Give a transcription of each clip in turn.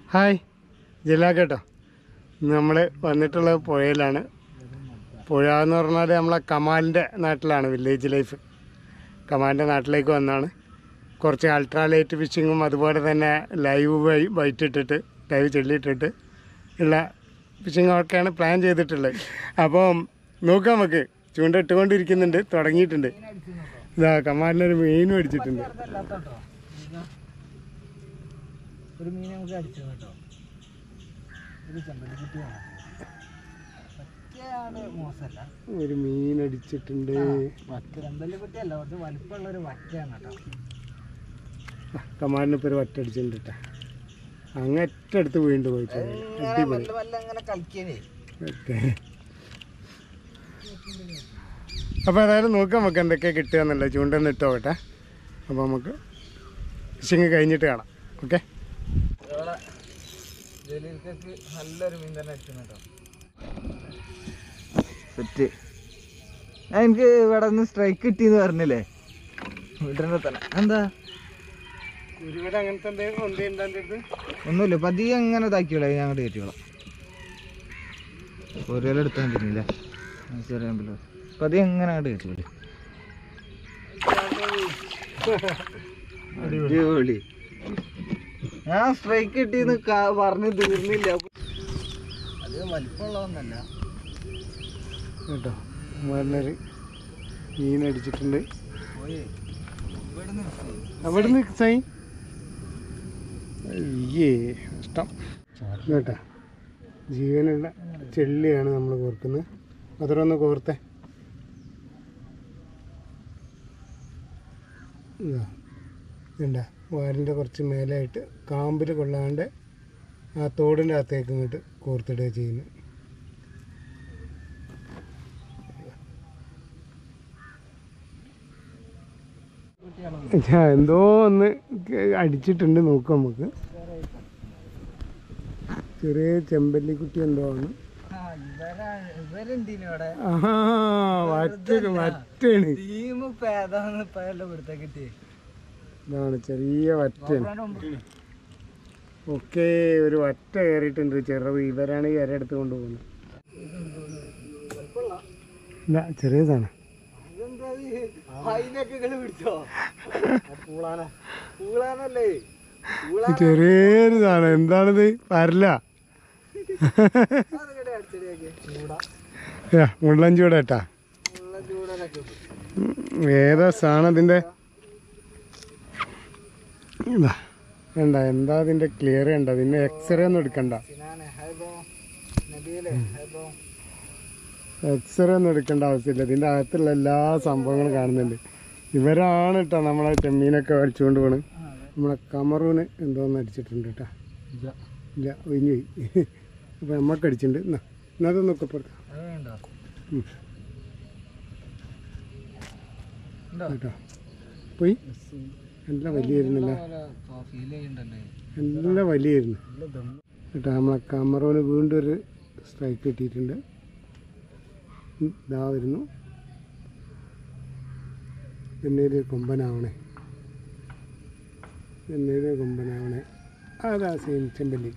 Hi ജില്ലാക്കേട്ടോ നമ്മൾ വന്നിട്ടുള്ള പുഴയിലാണ് പുഴ എന്ന് പറഞ്ഞാൽ നമ്മളെ കമാലിൻ്റെ നാട്ടിലാണ് വില്ലേജ് ലൈഫ് കമാലിൻ്റെ നാട്ടിലേക്ക് വന്നാണ് കുറച്ച് അൾട്രാ ലൈറ്റ് ഫിഷിങ്ങും അതുപോലെ തന്നെ ലൈവ് വൈ വൈറ്റ് ഇട്ടിട്ട് ലൈവ് ചെല്ലിയിട്ടിട്ട് ഉള്ള ഫിഷിംഗ് ഒക്കെയാണ് പ്ലാൻ ചെയ്തിട്ടുള്ളത് അപ്പം നോക്കാം നമുക്ക് ചൂണ്ട ഇട്ടുകൊണ്ടിരിക്കുന്നുണ്ട് തുടങ്ങിയിട്ടുണ്ട് ഇതാ കമാലിനൊരു മീനും അടിച്ചിട്ടുണ്ട് ഒരു മീൻ നമുക്ക് അടിച്ചു കേട്ടോ ഒരു ചെമ്പല്ലിക്കുട്ടി പറ്റയാണ് മോശമല്ല ഒരു മീൻ അടിച്ചിട്ടുണ്ട് വറ്റ ചെമ്പല്ലിക്കുട്ടി അല്ല കുറച്ച് വലിപ്പമുള്ള ഒരു വറ്റയാണ് കേട്ടോ കമാലിനിപ്പോൾ ഒരു ഒറ്റ അടിച്ചിട്ടുണ്ട് കേട്ടോ അങ്ങറ്റടുത്ത് വീണ്ടും പോയിട്ട് ഇങ്ങനെ മെല്ലെ മെല്ലെ ഇങ്ങനെ കളിക്കാനേ ഓക്കെ അപ്പോൾ ഏതായാലും നോക്കാം നമുക്ക് എന്തൊക്കെ കിട്ടുക എന്നുള്ളത് ചൂണ്ടൊന്ന് ഇട്ടോ കേട്ടെ അപ്പോൾ നമുക്ക് ഫിഷിങ് കഴിഞ്ഞിട്ട് കാണാം ഓക്കെ ജലീൽക്കൊക്കെ നല്ലൊരു മീൻ തന്നെ അടിച്ചു കേട്ടോ സെറ്റ് ഞാൻ എനിക്ക് ഇവിടെ നിന്ന് സ്ട്രൈക്ക് കിട്ടിയെന്ന് പറഞ്ഞില്ലേ വീട്ടിൻ്റെ തന്നെ എന്താ ഇവിടെ അങ്ങനത്തെ എന്തെങ്കിലും ഉണ്ട് എൻ്റെ അടുത്ത് ഒന്നുമില്ല പതിയെ അങ്ങനെ ഇതാക്കിയോളാം ഞാൻ അങ്ങോട്ട് കയറ്റിയോളാം ഒരു വില എടുത്താൽ തന്നില്ലേ ചെറിയ പതിയെ എങ്ങനെ അങ്ങോട്ട് കയറ്റിയോളി അടിപൊളി ഞാൻ സ്ട്രൈക്ക് കിട്ടിയെന്ന് പറഞ്ഞു തീർന്നില്ല അത് വലിപ്പമുള്ളതൊന്നല്ല കേട്ടോ കമാലിനൊരു മീൻ അടിച്ചിട്ടുണ്ട് പോയേ ഇവിടുന്ന് അവിടെ നിന്ന് സൈ അയ്യേ ഇഷ്ടം കേട്ടാ ജീവനുള്ള ചെള്ളിയാണ് നമ്മൾ കോർക്കുന്നത് അതിലൊന്ന് കോർത്തെ ഇതാ ഇതുണ്ട വാലിൻ്റെ കുറച്ച് മേലായിട്ട് കാമ്പിൽ കൊള്ളാണ്ട് ആ തോടിൻ്റെ അകത്തേക്ക് ഇങ്ങോട്ട് കോർത്തിടുക ചെയ്യുന്നത് ഞാൻ എന്തോ ഒന്ന് അടിച്ചിട്ടുണ്ട് നോക്കാം നമുക്ക് ചെറിയ ചെമ്പല്ലിക്കുട്ടി എന്തോ ആണ് ഇവരെന്തിനു ഇവിടെ ആ വറ്റ വറ്റാണ് ടീം ഇപ്പൊ ഏതാന്ന് ഇപ്പൊ എല്ലാം ഇവിടുത്തെ കിട്ടിയേ ഇതാണ് ചെറിയ വറ്റാണ് ഒക്കെ ഒരു വറ്റ കയറിയിട്ടുണ്ട് ചെറുത് ഇവരാണ് ഈ ഇര എടുത്ത് കൊണ്ടുപോകുന്നത് ഇല്ല ചെറിയതാണ് പിടിച്ചോ പൂളാന പൂളാനല്ലേ ചെറിയൊരു സാധനം എന്താണിത് പരല മുള്ളഞ്ചൂട ഏട്ടാ ഏതാ സാധനം ഇതിൻ്റെ ഇതാ വേണ്ട എന്താ അതിൻ്റെ ക്ലിയർ ഉണ്ട് അതിൻ്റെ എക്സ്റേ ഒന്നും എടുക്കണ്ട എക്സ്റേ ഒന്നും എടുക്കേണ്ട ആവശ്യമില്ല ഇതിൻ്റെ അകത്തുള്ള എല്ലാ സംഭവങ്ങളും കാണുന്നുണ്ട് ഇവരാണ് കേട്ടോ നമ്മളെ ചെമ്മീനൊക്കെ വലിച്ചുകൊണ്ട് പോണ് നമ്മളെ കമറൂന് എന്തോന്ന് അടിച്ചിട്ടുണ്ട് കേട്ടോ ഇല്ല ഒഴിഞ്ഞു പോയി അപ്പോൾ നമ്മൾക്ക് അടിച്ചിട്ടുണ്ട് എന്നാ എന്നാ അതൊന്ന് ഒക്കെപ്പെടുത്താം കേട്ടോ പോയി നല്ല വലിയായിരുന്നില്ല ഫീൽ ചെയ്യണ്ടല്ലേ നല്ല വലിയായിരുന്നു കേട്ടോ നമ്മളെ കമറൂന് വീണ്ടും ഒരു സ്ട്രൈക്ക് കിട്ടിയിട്ടുണ്ട് ഉം, ഇതാ വരുന്നു എന്നൊരു കൊമ്പനാവണേ എന്നൊരു കൊമ്പനാവണേ അതാ സെയിം ചെമ്പല്ലി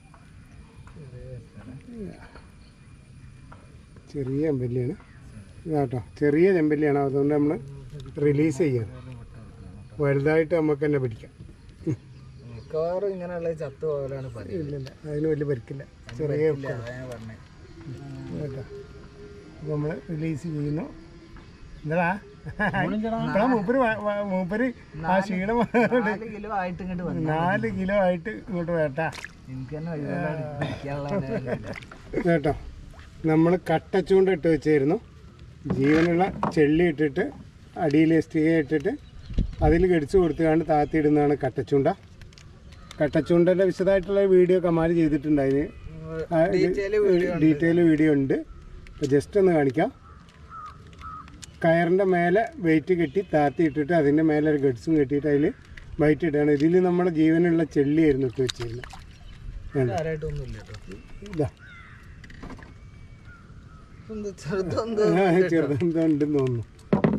ചെറിയ ചെമ്പല്ലിയാണ് ഇതാട്ടോ ചെറിയ ചെമ്പല്ലിയാണ് അതുകൊണ്ട് നമ്മൾ റിലീസ് ചെയ്യണം വലുതായിട്ട് നമുക്ക് തന്നെ പിടിക്കാം മിക്കവാറും ഇങ്ങനെയുള്ള ചത്തു പോലാണ് പറയുന്നത് ഇല്ലില്ല അതിന് വലിയ പരിക്കില്ല ചെറിയ അതാ ഞാൻ പറഞ്ഞേ കേട്ടോ അപ്പോൾ നമ്മൾ റിലീസ് ചെയ്യുന്നു എന്താ ഇപ്പഴാ മൂപ്പര് വ- വ- മൂപ്പര് ആ ക്ഷീണം വന്നിട്ട് നാല് കിലോ ആയിട്ട് ഇങ്ങോട്ട് വന്നു നാല് കിലോ ആയിട്ട് ഇങ്ങോട്ട് വേട്ടാ എനിക്ക് തന്നെ ഒഴിവുള്ള പിടിക്കാനുള്ള കേട്ടോ നമ്മൾ കട്ടച്ചൂണ്ട ഇട്ട് വെച്ചായിരുന്നു ജീവനുള്ള ചെള്ളി ഇട്ടിട്ട് അടിയിൽ സ്റ്റിക ഇട്ടിട്ട് അതിൽ കടിച്ചു കൊടുത്തുകൊണ്ട് താത്തിയിടുന്നതാണ് കട്ടച്ചൂണ്ട കട്ടച്ചൂണ്ടൻ്റെ വിശദമായിട്ടുള്ള വീഡിയോ കമാല് ചെയ്തിട്ടുണ്ട് അതിന് Detail video ഉണ്ട്. ഡീറ്റെയിൽ വീഡിയോ ഉണ്ട് അപ്പോൾ ജസ്റ്റ് ഒന്ന് കാണിക്കാം കയറിൻ്റെ മേലെ വെയിറ്റ് കെട്ടി താത്തി ഇട്ടിട്ട് അതിൻ്റെ മേലെ ഒരു ഗഡ്സും കെട്ടിയിട്ട് അതിൽ വൈറ്റ് ഇട്ടാണ് ഇതിൽ നമ്മുടെ ജീവനുള്ള ചെള്ളിയായിരുന്നു ഇട്ട് വെച്ചിരുന്നത് വേണ്ട ആരായിട്ടൊന്നുമില്ല കേട്ടോ ഇതാ എന്ത് ചെറുതൊന്ന് ചെറുതെന്തോ ഉണ്ടെന്ന് തോന്നുന്നു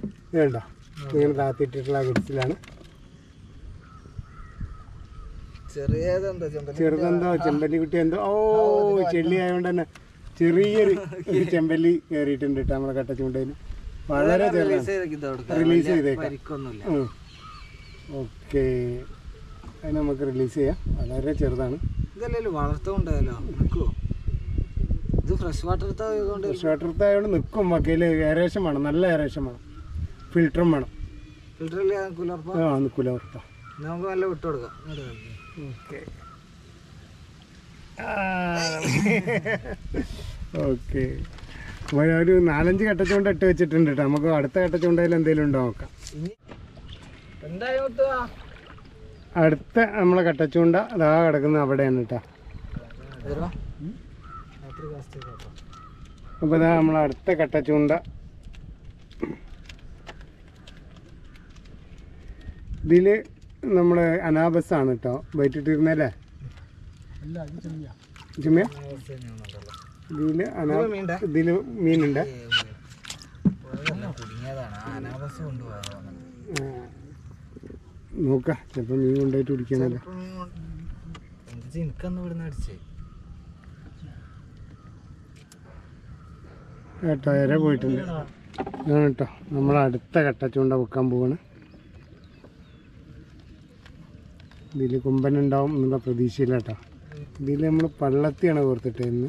വേണ്ട ഇങ്ങനെ താത്തിയിട്ടിട്ടുള്ള ആ ഗഡ്സിലാണ് ചെറിയതെന്താ ചെമ്പല്ലി ചെറുതെന്തോ ചെമ്പല്ലി കുട്ടി എന്തോ ഓ ചെള്ളി ആയതുകൊണ്ട് തന്നെ ചെറിയൊരു ഒരു ചെമ്പല്ലി കയറിയിട്ടുണ്ട് കേട്ടോ നമ്മളെ കട്ടച്ചുണ്ടേന് വളരെ ചെറുതാണ് റിലീസ് ചെയ്തേക്കാം പരിക്കൊന്നുമില്ല ഓക്കെ അത് നമുക്ക് റിലീസ് ചെയ്യാം വളരെ ചെറുതാണ് ഇതല്ലല്ലോ വളർത്തുണ്ടായല്ലോ നിൽക്കുവോ ഇത് ഫ്രഷ് വാട്ടർ ആയതുകൊണ്ട് ഷട്ടർത്തായോണ്ട് നിൽക്കും വക്കയിൽ ഏകദേശം വേണം നല്ല ഏകദേശം വേണം ഫിൽറ്ററും വേണം ഫിൽറ്ററിൽ കുലർപ്പ ആ നിൽക്കൂല ഉറപ്പാ നമുക്ക് നല്ല വിട്ടു കൊടുക്കാം ഇങ്ങോട്ട് കളിക്ക്. ഓക്കെ ഓക്കെ അപ്പോൾ ഒരു നാലഞ്ച് കട്ടച്ചുകൊണ്ട് ഇട്ട് വെച്ചിട്ടുണ്ട് കേട്ടോ നമുക്ക് അടുത്ത കട്ടച്ചുണ്ടയിൽ എന്തെങ്കിലും ഉണ്ടോ നോക്കാം ഇനി എന്തായി മുത്തുവാ അടുത്ത നമ്മളെ കട്ടച്ചുണ്ട അതാ കിടക്കുന്നത് അവിടെയാണ് കേട്ടോ തരുവാ രാത്രി കാസ്റ്റ് കേട്ടോ അപ്പോൾ ഇതാ നമ്മളെ അടുത്ത കട്ടച്ചുണ്ട ഇതിൽ നമ്മുടെ അനാബസാണ് കേട്ടോ വൈറ്റിട്ടിരുന്നല്ലേ ഇല്ല ഇത് ചെമ്മിയ ചുമ്മിയ ഇതിൽ അനാ മീനുണ്ടേ? ഇതിൽ മീനുണ്ട് കുടുങ്ങിയതാണ് ആ അനാബസ് കൊണ്ടുപോയതാണ് ആ. നോക്കാം ചിലപ്പോൾ മീൻ കൊണ്ടുപോയിട്ട് പിടിക്കണല്ലോ എന്താ എനിക്കന്ന് ഇവിടുന്ന് അടിച്ചേ കേട്ടോ ഇര പോയിട്ടുണ്ട് ഇതാണ് കേട്ടോ നമ്മൾ അടുത്ത കട്ടച്ചൂണ്ട വെക്കാൻ പോവാണ് ഇതിൽ കുമ്പൻ ഉണ്ടാവും എന്നുള്ള പ്രതീക്ഷയില്ല കേട്ടോ ഇതിൽ നമ്മൾ പള്ളത്തിയാണ് കോർത്തിട്ട് ഇന്ന്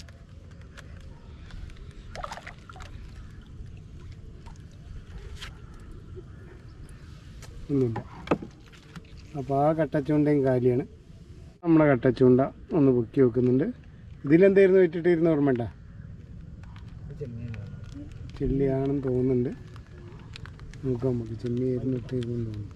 ഒന്നുമില്ല അപ്പോൾ ആ കട്ടച്ചൂണ്ടയും കാലിയാണ് നമ്മളെ കട്ടച്ചൂണ്ട ഒന്ന് പൊക്കി വെക്കുന്നുണ്ട് ഇതിലെന്തായിരുന്നു വെച്ചിട്ടിരുന്ന ഓർമ്മ ഉണ്ടോ ചെള്ളിയാണെന്ന് തോന്നുന്നുണ്ട് നോക്കാം നമുക്ക് ചെമ്മിയായിരുന്നു ഇട്ടിരുന്നു തോന്നുന്നു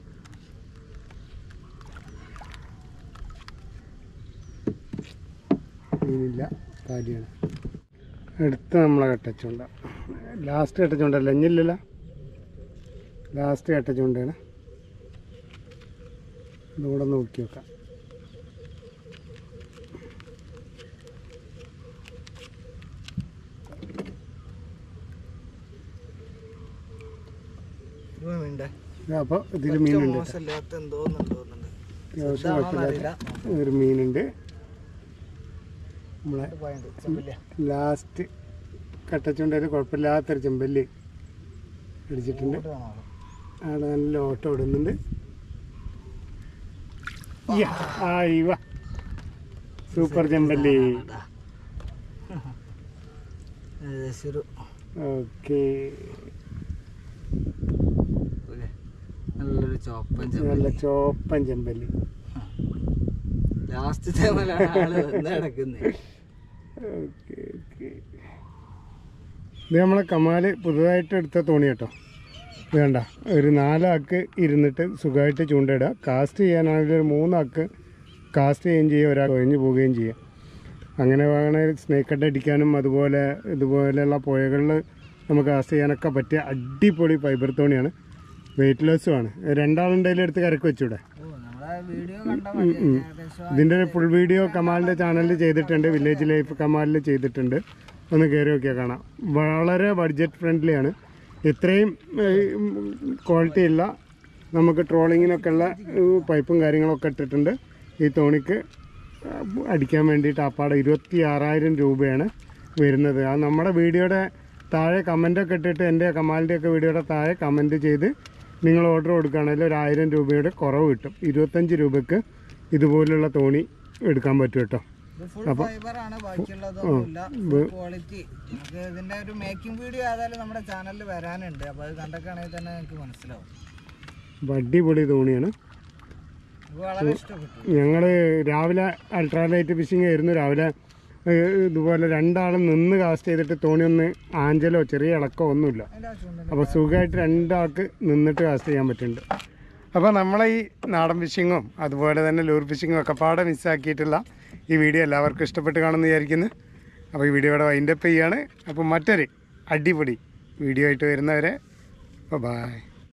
മീനില്ല കാലിയാണ് അടുത്ത നമ്മളെ കട്ടച്ചുണ്ട ലാസ്റ്റ് കട്ടച്ചുണ്ടല്ല ഇഞ്ഞില്ലല്ലോ ലാസ്റ്റ് കട്ടച്ചുണ്ടയാണ് ഇതുകൂടെ ഒന്ന് നോക്കി വെക്കാം മീനുണ്ടേ അപ്പോൾ ഇതിൽ മീനുണ്ട് കേട്ടോ. മോശമില്ലാത്ത എന്തോന്നുണ്ട് തോന്നുന്നുണ്ട് അത്യാവശ്യം ഇതാണോന്ന് കുഴപ്പമില്ലാത്ത അറിയില്ല ഒരു മീനുണ്ട് നമ്മളെ പോയിന്റ് ചെമ്മില്ല ലാസ്റ്റ് കട്ടച്ചുണ്ടയിൽ കുഴപ്പമില്ലാത്തൊരു ചെമ്പല്ലി അടിച്ചിട്ടുണ്ട് അവിടെ നല്ല ഓട്ടം ഇടുന്നുണ്ട് യ്യ, ആയി വാ സൂപ്പർ ചെമ്പല്ലി ഏകദേശം ഒരു ഓക്കെ ഒരു നല്ലൊരു ചോപ്പൻ നല്ല ചെമ്മല്ലി ചോപ്പൻ ചെമ്പല്ലി ലാസ്റ്റ് ആള് വന്ന് കിടക്കുന്നത് ഓക്കെ ഓക്കെ ഇത് നമ്മളെ കമാല് പുതുതായിട്ട് എടുത്ത തോണി കേട്ടോ ഇത് കണ്ട ഒരു നാലാക്ക് ഇരുന്നിട്ട് സുഖമായിട്ട് ചൂണ്ടയിടുക കാസ്റ്റ് ചെയ്യാനാണെങ്കിൽ ഒരു മൂന്നാക്ക് കാസ്റ്റ് ചെയ്യുകയും ചെയ്യുക ഒരാൾ ഒഴിഞ്ഞു പോവുകയും ചെയ്യുക അങ്ങനെ വേണമെങ്കിൽ സ്നേക്ക് കട്ട് അടിക്കാനും അതുപോലെ ഇതുപോലെയുള്ള പുഴകളിൽ നമുക്ക് കാസ്റ്റ് ചെയ്യാനൊക്കെ പറ്റിയ അടിപൊളി ഫൈബർ തോണിയാണ് വെയിറ്റ് ലെസ്സുമാണ് രണ്ടാളുണ്ടെങ്കിലും എടുത്ത് കരക്ക് വെച്ചൂടെ ഓ നമ്മളെ വീഡിയോ കണ്ടാൽ മതി ഏകദേശം ഇതിൻ്റെ ഫുൾ വീഡിയോ കമാലിൻ്റെ ചാനലിൽ ചെയ്തിട്ടുണ്ട് വില്ലേജ് ലൈഫ് കമാലിൽ ചെയ്തിട്ടുണ്ട് ഒന്ന് കയറി നോക്കിയാൽ കാണാം വളരെ ബഡ്ജറ്റ് ഫ്രണ്ട്ലി ആണ് ഇത്രയും ക്വാളിറ്റി ഉള്ള നമുക്ക് ട്രോളിങ്ങിനൊക്കെ ഉള്ള ഏഹ്, പൈപ്പും കാര്യങ്ങളൊക്കെ ഇട്ടിട്ടുണ്ട് ഈ തോണിക്ക് ഏഹ്, അടിക്കാൻ വേണ്ടിയിട്ട് അപ്പാടെ ഇരുപത്തി ആറായിരം രൂപയാണ് വരുന്നത് ആ നമ്മുടെ വീഡിയോയുടെ താഴെ കമൻ്റൊക്കെ ഇട്ടിട്ട് എൻ്റെ കമാലിൻ്റെ ഒക്കെ വീഡിയോയുടെ താഴെ കമൻറ്റ് ചെയ്ത് നിങ്ങൾ ഓർഡർ കൊടുക്കുകയാണെങ്കിൽ ഒരു ആയിരം രൂപയുടെ കുറവ് കിട്ടും ഇരുപത്തഞ്ച് രൂപയ്ക്ക് ഇതുപോലുള്ള തോണി എടുക്കാൻ പറ്റും കേട്ടോ ഇത് ഫുൾ ഫൈബർ ആണ് ബാക്കിയുള്ളതൊന്നുമില്ല ഫുൾ ക്വാളിറ്റി നമുക്ക് ഇതിന്റെ ഒരു മേക്കിംഗ് വീഡിയോ ഏതായാലും നമ്മുടെ ചാനലിൽ വരാനുണ്ട് അപ്പൊ അത് കണ്ടൊക്കെയാണെങ്കിൽ തന്നെ നിങ്ങൾക്ക് മനസ്സിലാവും അപ്പോൾ അടിപൊളി തോണിയാണ് നമുക്ക് വളരെ ഇഷ്ടപ്പെട്ടു ഞങ്ങൾ രാവിലെ അൾട്രാലൈറ്റ് ഫിഷിംഗ് ആയിരുന്നു രാവിലെ ഏഹ്, ഇതുപോലെ രണ്ടാളും നിന്ന് കാസ്റ്റ് ചെയ്തിട്ട് തോണി ഒന്ന് ആഞ്ചലോ ചെറിയ ഇളക്കോ ഒന്നുമില്ല അതിന്റെ ആവശ്യമുണ്ട് അപ്പോൾ സുഖമായിട്ട് രണ്ടാൾക്ക് നിന്നിട്ട് കാസ്റ്റ് ചെയ്യാൻ പറ്റുന്നുണ്ട് അപ്പോൾ നമ്മളെ ഈ നാടൻ ഫിഷിങ്ങും അതുപോലെ തന്നെ ലൂർ ഫിഷിങ്ങും ഒക്കെ പാടെ മിസ്സാക്കിയിട്ടുള്ള ഈ വീഡിയോ എല്ലാവർക്കും ഇഷ്ടപ്പെട്ട് കാണുമെന്ന് വിചാരിക്കുന്നു അപ്പോൾ ഈ വീഡിയോയുടെ വൈൻഡപ്പ് ചെയ്യാണ് അപ്പോൾ മറ്റൊരു അടിപൊളി വീഡിയോ ആയിട്ട് വരുന്നവരെ ബൈ